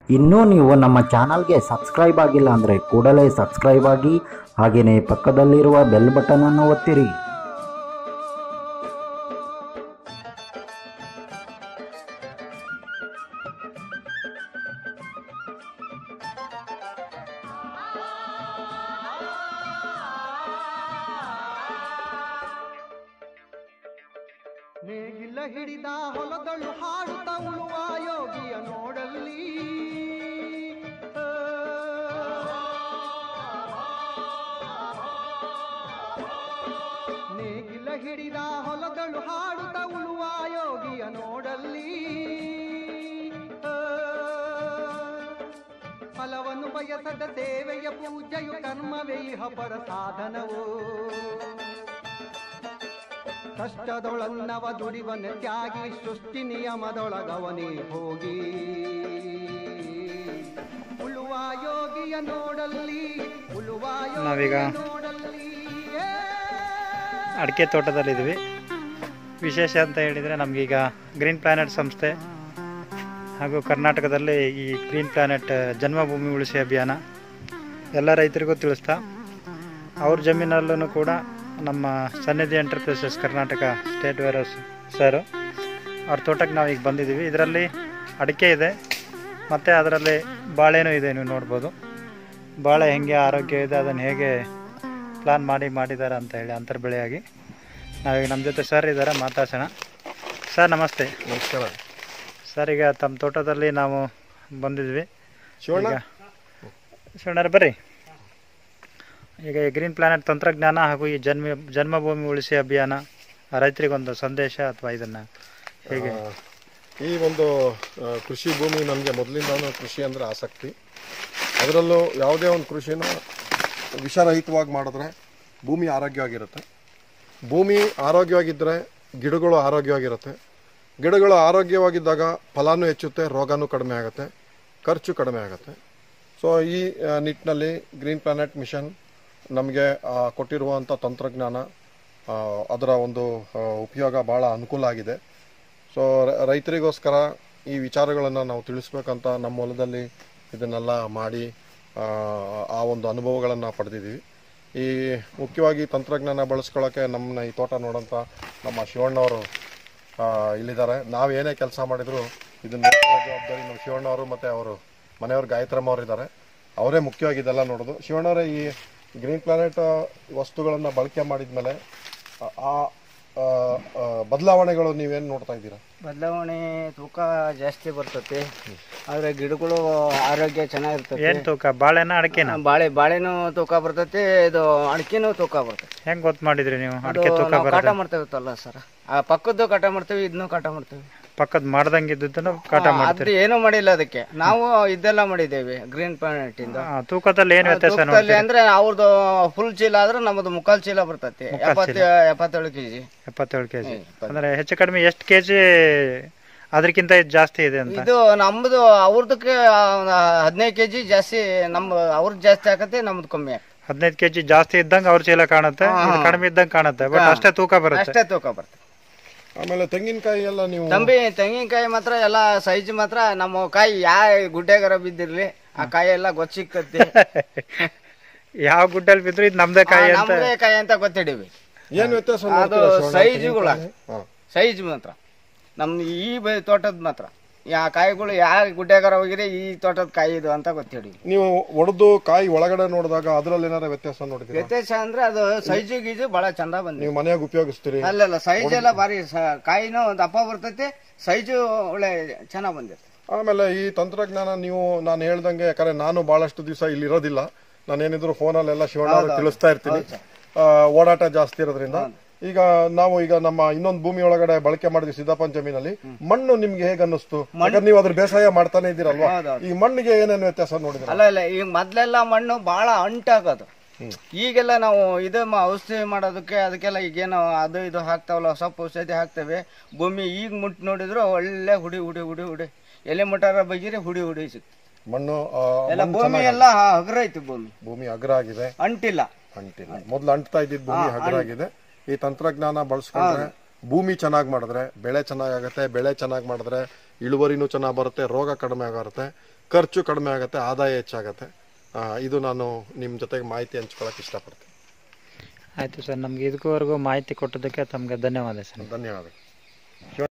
ಇನ್ನೂ ನೀವು ನಮ್ಮ ಚಾನಲ್ಗೆ ಸಬ್ಸ್ಕ್ರೈಬ್ ಆಗಿಲ್ಲ ಅಂದರೆ ಕೂಡಲೇ ಸಬ್ಸ್ಕ್ರೈಬ್ ಆಗಿ ಹಾಗೆಯೇ ಪಕ್ಕದಲ್ಲಿರುವ ಬೆಲ್ ಬಟನನ್ನು ಒತ್ತಿರಿ ನೇಗಿಲ ಹಿಡಿದ ಹೊಲದಳು ಹಾಡುತ್ತ ಉಳುವ ಯೋಗಿಯ ನೋಡಲ್ಲಿ ಆ. ನೇಗಿಲ ಹಿಡಿದ ಹೊಲದಳು ಹಾಡುತ್ತ ಉಳುವ ಯೋಗಿಯ ನೋಡಲ್ಲಿ ಆ. ಫಲವನ್ನು ಬಯಸದ ಸೇವೆಯ ಪೂಜೆಯು ಕರ್ಮವೇ ಇಹ ಪರ ಸಾಧನವು ಕಷ್ಟದೊಳನ್ನವ ದುಡಿವನ ತ್ಯಾಗಿ ಸೃಷ್ಟಿ ನಿಯಮದೊಳಗವನೇ ಹೋಗಿ ಉಳುವ ಯೋಗಿಯ ನೋಡಲ್ಲಿ ಉಳುವ ನಾವೀಗ ಯೋಗಿಯ ನೋಡಲ್ಲಿ ಏ. ಅಡಿಕೆ ತೋಟದಲ್ಲಿದ್ದೀವಿ ವಿಶೇಷ ಅಂತ ಹೇಳಿದರೆ ನಮಗೀಗ ಗ್ರೀನ್ ಪ್ಲಾನೆಟ್ ಸಂಸ್ಥೆ ಹಾಗೂ ಕರ್ನಾಟಕದಲ್ಲಿ ಈ ಗ್ರೀನ್ ಪ್ಲಾನೆಟ್ ಜನ್ಮಭೂಮಿ ಉಳಿಸಿ ಅಭಿಯಾನ ಎಲ್ಲ ರೈತರಿಗೂ ತಿಳಿಸ್ತಾ ಅವ್ರ ಜಮೀನಲ್ಲೂ ಕೂಡ ನಮ್ಮ ಸನ್ನಿಧಿ ಎಂಟರ್ಪ್ರೈಸಸ್ ಕರ್ನಾಟಕ ಸ್ಟೇಟ್ ವೇರಸ್ ಸರು ಅವ್ರ ತೋಟಕ್ಕೆ ನಾವು ಈಗ ಬಂದಿದ್ದೀವಿ ಇದರಲ್ಲಿ ಅಡಿಕೆ ಇದೆ ಮತ್ತು ಅದರಲ್ಲಿ ಬಾಳೆನೂ ಇದೆ ನೀವು ನೋಡ್ಬೋದು ಬಾಳೆ ಹೆಂಗೆ ಆರೋಗ್ಯ ಇದೆ ಅದನ್ನು ಹೇಗೆ ಪ್ಲಾನ್ ಮಾಡಿ ಮಾಡಿದ್ದಾರೆ ಅಂತ ಹೇಳಿ ಅಂತರ್ ಬೆಳೆಯಾಗಿ ನಾವೀಗ ನಮ್ಮ ಜೊತೆ ಸರ್ ಇದ್ದಾರೆ ಮಾತಾಡ್ಸೋಣ ಸರ್ ನಮಸ್ತೆ ನಮಸ್ಕಾರ ಸರ್ ಈಗ ತಮ್ಮ ತೋಟದಲ್ಲಿ ನಾವು ಬಂದಿದ್ವಿ ಶಿವಣ್ಣ ಈಗ ಶಿವಣ್ಣರ ಬರ್ರಿ ಈಗ ಈ ಗ್ರೀನ್ ಪ್ಲಾನೆಟ್ ತಂತ್ರಜ್ಞಾನ ಹಾಗೂ ಈ ಜನ್ಮ ಜನ್ಮಭೂಮಿ ಉಳಿಸಿ ಅಭಿಯಾನ ರೈತರಿಗೊಂದು ಸಂದೇಶ ಅಥವಾ ಇದನ್ನು ಹೇಗೆ ಆ, ಈ ಒಂದು ಆ, ಕೃಷಿ ಭೂಮಿ ನನಗೆ ಮೊದಲಿಂದನೂ ಕೃಷಿ ಅಂದರೆ ಆಸಕ್ತಿ ಅದರಲ್ಲೂ ಯಾವುದೇ ಒಂದು ಕೃಷಿನ ವಿಷರಹಿತವಾಗಿ ಮಾಡಿದ್ರೆ ಭೂಮಿ ಆರೋಗ್ಯವಾಗಿರುತ್ತೆ ಭೂಮಿ ಆರೋಗ್ಯವಾಗಿದ್ದರೆ ಗಿಡಗಳು ಆರೋಗ್ಯವಾಗಿರುತ್ತೆ ಗಿಡಗಳು ಆರೋಗ್ಯವಾಗಿದ್ದಾಗ ಫಲಾನು ಹೆಚ್ಚುತ್ತೆ ರೋಗನೂ ಕಡಿಮೆ ಆಗುತ್ತೆ ಖರ್ಚು ಕಡಿಮೆ ಆಗುತ್ತೆ ಸೊ ಈ ಆ, ನಿಟ್ಟಿನಲ್ಲಿ ಗ್ರೀನ್ ಪ್ಲಾನೆಟ್ ಮಿಷನ್ ನಮಗೆ ಆ, ಕೊಟ್ಟಿರುವಂಥ ತಂತ್ರಜ್ಞಾನ ಆ, ಅದರ ಒಂದು ಆ, ಉಪಯೋಗ ಭಾಳ ಅನುಕೂಲ ಆಗಿದೆ ಸೊ ರ- ರೈತರಿಗೋಸ್ಕರ ಈ ವಿಚಾರಗಳನ್ನು ನಾವು ತಿಳಿಸ್ಬೇಕಂತ ನಮ್ಮ ಹೊಲದಲ್ಲಿ ಇದನ್ನೆಲ್ಲ ಮಾಡಿ ಆ, ಆ ಒಂದು ಅನುಭವಗಳನ್ನು ಪಡೆದಿದ್ದೀವಿ ಈ ಮುಖ್ಯವಾಗಿ ತಂತ್ರಜ್ಞಾನ ಬಳಸ್ಕೊಳ್ಳೋಕ್ಕೆ ನಮ್ಮನ್ನ ಈ ತೋಟ ನೋಡೋಂಥ ನಮ್ಮ ಶಿವಣ್ಣವರು ಆ, ಇಲ್ಲಿದ್ದಾರೆ ನಾವು ಏನೇ ಕೆಲಸ ಮಾಡಿದ್ರು ಇದನ್ನ ನೋಡ್ಕೊಳ್ಳೋ ಜವಾಬ್ದಾರಿ ನಮ್ಮ ಶಿವಣ್ಣವರು ಮತ್ತು ಅವರು ಮನೆಯವ್ರು ಗಾಯತ್ರಮ್ಮ ಅವರು ಇದ್ದಾರೆ ಅವರೇ ಮುಖ್ಯವಾಗಿ ಇದೆಲ್ಲ ನೋಡೋದು ಶಿವಣ್ಣವರೇ ಈ ಗ್ರೀನ್ ಪ್ಲಾನೆಟ್ ವಸ್ತುಗಳನ್ನು ಬಳಕೆ ಮಾಡಿದ್ಮೇಲೆ ಆ- ಆ ಆ, ಆ, ಬದಲಾವಣೆಗಳು ನೀವೇನು ನೋಡ್ತಾ ಇದ್ದೀರಾ ಬದಲಾವಣೆ ತೂಕ ಜಾಸ್ತಿ ಬರ್ತೈತಿ ಆದ್ರೆ ಗಿಡಗಳು ಆರೋಗ್ಯ ಚೆನ್ನಾಗಿರ್ತೈತಿ ಏನು ತೂಕ ಬಾಳೆನ ಅಡಿಕೆನ ಬಾಳೆ ಬಾಳೆನೂ ತೂಕ ಬರ್ತೈತಿ ಇದು ಅಡಿಕೆನೂ ತೂಕ ಬರ್ತೈತಿ ಹೆಂಗೆ ಗೊತ್ತು ಮಾಡಿದ್ರಿ ನೀವು ಅದು ಅಡಿಕೆ ತೂಕ ನಾವು ಕಾಟ ಬರೋದು ಮಾಡ್ತೇವತ್ತಲ್ಲ ಸರ್ ಆ ಪಕ್ಕದ್ದು ಕಾಟ ಮಾಡ್ತೇವೆ ಇದನ್ನು ಕಾಟ ಮಾಡ್ತೇವೆ ಪಕ್ಕದ ಮಾಡ್ದಂಗೆ ಇದ್ದದ್ದನ್ನು ಕಾಟ ಅದು ಮಾಡ್ತೀರಿ ಏನೂ ಮಾಡಿಲ್ಲ ಅದಕ್ಕೆ ನಾವು ಇದೆಲ್ಲ ಮಾಡಿದ್ದೇವೆ ಗ್ರೀನ್ ಪ್ಲಾನೆಟ್ ಇಂದ ಆ, ತೂಕದಲ್ಲಿ ಏನು ವ್ಯತ್ಯಾಸ ತೂಕದಲ್ಲಿ ನೋಡ್ತೀರಿ ಅಂದ್ರೆ ಅವ್ರದ್ದು ಫುಲ್ ಚೀಲ ಆದ್ರೆ ನಮ್ಮದು ಮುಕ್ಕಾಲ್ ಚೀಲ ಬರ್ತೈತಿ ಎಪ್ಪತ್ತ ಎಪ್ಪತ್ತೇಳು ಕೆಜಿ ಎಪ್ಪತ್ತೇಳು ಕೆ ಜಿ ಅಂದರೆ ಹೆಚ್ಚು ಕಡಿಮೆ ಎಷ್ಟು ಕೆ ಜಿ ಅದಕ್ಕಿಂತ ಇದು ಜಾಸ್ತಿ ಇದೆ ಅಂತ ಇದು ನಮ್ದು ಅವ್ರದಕ್ಕೆ ಹದಿನೈದು ಕೆಜಿ ಜಾಸ್ತಿ ನಮ್ಮ ಅವ್ರದ್ದು ಜಾಸ್ತಿ ಆಗತ್ತೆ ನಮ್ದು ಕಮ್ಮಿ ಆಗತ್ತೆ ಹದಿನೈದು ಕೆ ಜಿ ಜಾಸ್ತಿ ಇದ್ದಂಗೆ ಅವ್ರ ಚೀಲ ಕಾಣುತ್ತೆ ಇದು ಕಡಿಮೆ ಇದ್ದಂಗೆ ಕಾಣುತ್ತೆ ಬಟ್ ಅಷ್ಟೇ ತೂಕ ಬರುತ್ತೆ ಅಷ್ಟೇ ತೂಕ ಬರ್ತದೆ ಆಮೇಲೆ ತೆಂಗಿನಕಾಯಿ ಎಲ್ಲ ನೀವು ತಂಬಿ ತೆಂಗಿನಕಾಯಿ ಮಾತ್ರ ಎಲ್ಲ ಸೈಜ್ ಮಾತ್ರ ನಮ್ಮ ಕಾಯಿ ಯಾವ ಗುಡ್ಡೆಗಾರ ಬಿದ್ದಿರ್ಲಿ ಆ ಕಾಯಿ ಎಲ್ಲ ಗೊತ್ತ ಸಿಕ್ಕತ್ತೆ ಯಾವ ಗುಡ್ಡಲ್ಲಿ ಬಿದ್ರು ಇದು ನಮ್ದೇ ಕಾಯಿ ಅಂತ ನಮ್ದೇ ಕಾಯಿ ಅಂತ ಗೊತ್ತಿಡೀವಿ ಏನು ವ್ಯತ್ಯಾಸ ಅದು ನೋಡ್ತೀರಾ ಶಿವಣ್ಣ? ಸೈಜುಗಳ ಹಾಂ ಸೈಜ್ ಮಾತ್ರ ನಮ್ದು ಈ ಬ- ತೋಟದ ಮಾತ್ರ ಯಾ ಕಾಯಿಗಳು ಯಾವ ಗುಡ್ಡೆಗಾರ ಹೋಗಿರಿ ಈ ತೋಟದ ಕಾಯಿ ಇದು ಅಂತ ಗೊತ್ತಿಡೀವಿ ನೀವು ಒಡೆದು ಕಾಯಿ ಒಳಗಡೆ ನೋಡಿದಾಗ ಅದರಲ್ಲಿ ಏನಾರ ವ್ಯತ್ಯಾಸ ನೋಡಿದ್ದೀರಾ ವ್ಯತ್ಯಾಸ ಅಂದ್ರೆ ಅದು ಸೈಜು ಗೀಜು ಬಹಳ ಚಂದ ಬಂದಿದೆ ನೀವು ಮನೆಯಾಗ ಉಪಯೋಗಿಸ್ತೀರಿ ಅಲ್ಲಲ್ಲ ಸೈಜ್ ಎಲ್ಲ ಭಾರಿ ಸ- ಕಾಯಿನೂ ದಪ್ಪ ಬರ್ತೈತಿ ಸೈಜು ಒಳ್ಳೆ ಚೆನ್ನಾಗ್ ಬಂದಿರ್ತೈತಿ ಆಮೇಲೆ ಈ ತಂತ್ರಜ್ಞಾನ ನೀವು ನಾನು ಹೇಳ್ದಂಗೆ ಯಾಕಂದ್ರೆ ನಾನು ಬಹಳಷ್ಟು ದಿವಸ ಇಲ್ಲಿ ಇರೋದಿಲ್ಲ ನಾನೇನಿದ್ರು ಫೋನಲ್ಲೆಲ್ಲ ಶಿವಣ್ಣ ಅವ್ರಿಗೆ ತಿಳಿಸ್ತಾ ಇರ್ತೀನಿ ಆ, ಓಡಾಟ ಜಾಸ್ತಿ ಇರೋದ್ರಿಂದ ಈಗ ನಾವು ಈಗ ನಮ್ಮ ಇನ್ನೊಂದು ಭೂಮಿ ಒಳಗಡೆ ಬಳಕೆ ಮಾಡಿದ್ವಿ ಸಿದ್ದಾಪನ್ ಜಮೀನಲ್ಲಿ ಮಣ್ಣು ನಿಮ್ಗೆ ಹೇಗೆ ಅನ್ನಿಸ್ತು ಯಾಕಂದ್ರೆ ನೀವು ಅದ್ರ ಬೇಸಾಯ ಮಾಡ್ತಾನೆ ಇದ್ದೀರಲ್ವಾ ಈ ಮಣ್ಣಿಗೆ ಏನೇನು ವ್ಯತ್ಯಾಸ ನೋಡಿದ್ರ ಅಲ್ಲ ಇಲ್ಲ ಈಗ ಮೊದ್ಲೆಲ್ಲ ಮಣ್ಣು ಬಹಳ ಅಂಟಾಗೋದು ಈಗೆಲ್ಲ ನಾವು ಇದು ಮ- ಔಷಧಿ ಮಾಡೋದಕ್ಕೆ ಅದಕ್ಕೆಲ್ಲ ಈಗೇನು ಅದು ಇದು ಹಾಕ್ತಾವಲ್ಲ ಸೊಪ್ಪು ಔಷಧಿ ಹಾಕ್ತೇವೆ ಭೂಮಿ ಈಗ ಮುಟ್ ನೋಡಿದ್ರು ಒಳ್ಳೆ ಹುಡಿ ಹುಡಿ ಹುಡಿ ಹುಡಿ ಎಲೆ ಮುಟ್ಟಾರ ಬಗ್ಗಿರಿ ಹುಡಿ ಹುಡಿ ಸಿಕ್ತು ಮಣ್ಣು ಆ, ಎಲ್ಲ ಮಣ್ಣು ಭೂಮಿ ಚೆನ್ನಾಗ್- ಎಲ್ಲ ಹಗುರ ಐತಿ ಭೂಮಿ ಭೂಮಿ ಅಗ್ರ ಆಗಿದೆ ಅಂಟಿಲ್ಲ ಅಂಟಿಲ್ಲ ಮೊದ್ಲು ಅಂಟ್ತಾ ಇದ್ದಿದ್ ಭೂಮಿ ಹಗುರ ಆಗಿದೆ ಈ ತಂತ್ರಜ್ಞಾನ ಬಳಸ್ಕೊಂಡ್ರೆ ಭೂಮಿ ಚೆನ್ನಾಗಿ ಮಾಡಿದ್ರೆ ಬೆಳೆ ಚೆನ್ನಾಗಾಗತ್ತೆ ಬೆಳೆ ಚೆನ್ನಾಗಿ ಮಾಡಿದ್ರೆ ಇಳುವರಿನೂ ಚೆನ್ನಾಗಿ ಬರುತ್ತೆ ರೋಗ ಕಡಿಮೆ ಆಗಿರುತ್ತೆ ಖರ್ಚು ಕಡಿಮೆ ಆಗುತ್ತೆ ಆದಾಯ ಹೆಚ್ಚಾಗುತ್ತೆ ಆ, ಇದು ನಾನು ನಿಮ್ಮ ಜೊತೆಗೆ ಮಾಹಿತಿ ಹಂಚ್ಕೊಳಕ್ಕೆ ಇಷ್ಟಪಡ್ತೀನಿ ಆಯಿತು ಸರ್ ನಮಗೆ ಇದಕ್ಕೂವರೆಗೂ ಮಾಹಿತಿ ಕೊಟ್ಟದಕ್ಕೆ ತಮಗೆ ಧನ್ಯವಾದ ಸರ್ ಧನ್ಯವಾದ